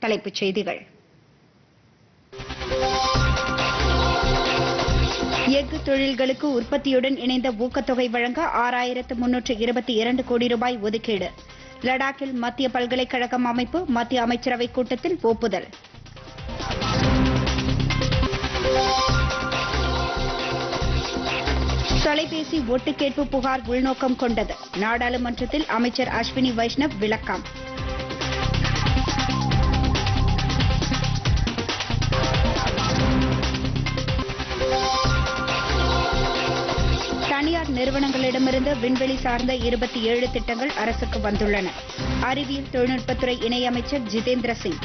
தலைப்புச் செய்திகள் எஃகு தொழில்களுக்கு உற்பத்தியுடன் இணைந்த ஊக்கத்தொகை வழங்க ஆறாயிரத்து முன்னூற்று இருபத்தி இரண்டு கோடி ரூபாய் ஒதுக்கீடு லடாக்கில் மத்திய பல்கலைக்கழகம் அமைப்பு மத்திய அமைச்சரவை கூட்டத்தில் ஒப்புதல் தொலைபேசி ஒட்டுக்கேட்பு புகார் உள்நோக்கம் கொண்டது நாடாளுமன்றத்தில் அமைச்சர் அஸ்வினி வைஷ்ணவ் விளக்கம் தனியார் நிறுவனங்களிடமிருந்து விண்வெளி சார்ந்த இருபத்தி ஏழு திட்டங்கள் அரசுக்கு வந்துள்ளன அறிவியல் தொழில்நுட்பத்துறை இணையமைச்சர் ஜிதேந்திர சிங்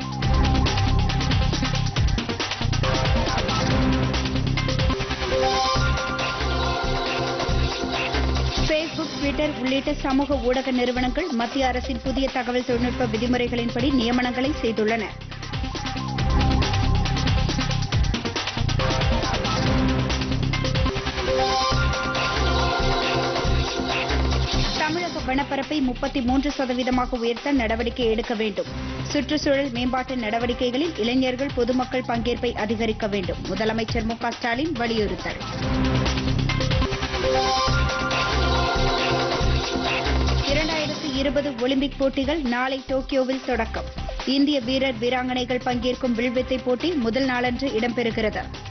ஃபேஸ்புக் ட்விட்டர் உள்ளிட்ட சமூக ஊடக நிறுவனங்கள் மத்திய அரசின் புதிய தகவல் தொழில்நுட்ப விதிமுறைகளின்படி நியமனங்களை செய்துள்ளன தமிழக வனப்பரப்பை முப்பத்தி மூன்று சதவீதமாக உயர்த்த நடவடிக்கை எடுக்க வேண்டும் சுற்றுச்சூழல் மேம்பாட்டு நடவடிக்கைகளில் இளைஞர்கள் பொதுமக்கள் பங்கேற்பை அதிகரிக்க வேண்டும் முதலமைச்சர் மு க ஸ்டாலின் வலியுறுத்தல் இரண்டாயிரத்தி இருபது ஒலிம்பிக் போட்டிகள் நாளை டோக்கியோவில் தொடக்கம் இந்திய வீரர் வீராங்கனைகள் பங்கேற்கும் வில்வித்தை போட்டி முதல் நாளன்று இடம்பெறுகிறது